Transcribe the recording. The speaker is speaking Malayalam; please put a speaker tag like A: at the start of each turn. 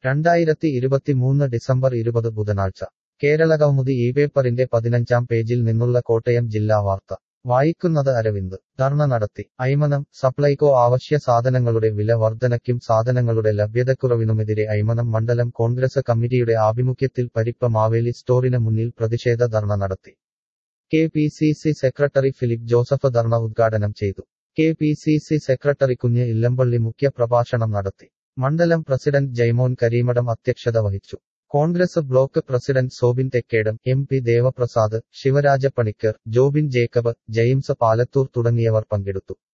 A: രണ്ടായിരത്തി ഇരുപത്തിമൂന്ന് ഡിസംബർ ഇരുപത് ബുധനാഴ്ച കേരളകൗമുദി ഈ പേപ്പറിന്റെ പതിനഞ്ചാം പേജിൽ നിന്നുള്ള കോട്ടയം ജില്ലാ വാർത്ത വായിക്കുന്നത് അരവിന്ദ് ധർണ നടത്തി അയ്മനം സപ്ലൈകോ ആവശ്യ സാധനങ്ങളുടെ വില വർധനയ്ക്കും സാധനങ്ങളുടെ ലഭ്യതക്കുറവിനുമെതിരെ അയ്മനം മണ്ഡലം കോൺഗ്രസ് കമ്മിറ്റിയുടെ ആഭിമുഖ്യത്തിൽ പരിപ്പ മാവേലി സ്റ്റോറിന് മുന്നിൽ പ്രതിഷേധ ധർണ നടത്തി K P C C secretary Philip Joseph dharna ഉദ്ഘാടനം ചെയ്തു K P C C secretary Kunju Illampally മുഖ്യ പ്രഭാഷണം നടത്തി മണ്ഡലം പ്രസിഡന്റ് ജൈമോൻ കരീമഠം അധ്യക്ഷത വഹിച്ചു Congress block president Sobin Thekkedam M P Devaprasad Shivaraja Panicker Jobin Jacob James Palathur തുടങ്ങിയവർ പങ്കെടുത്തു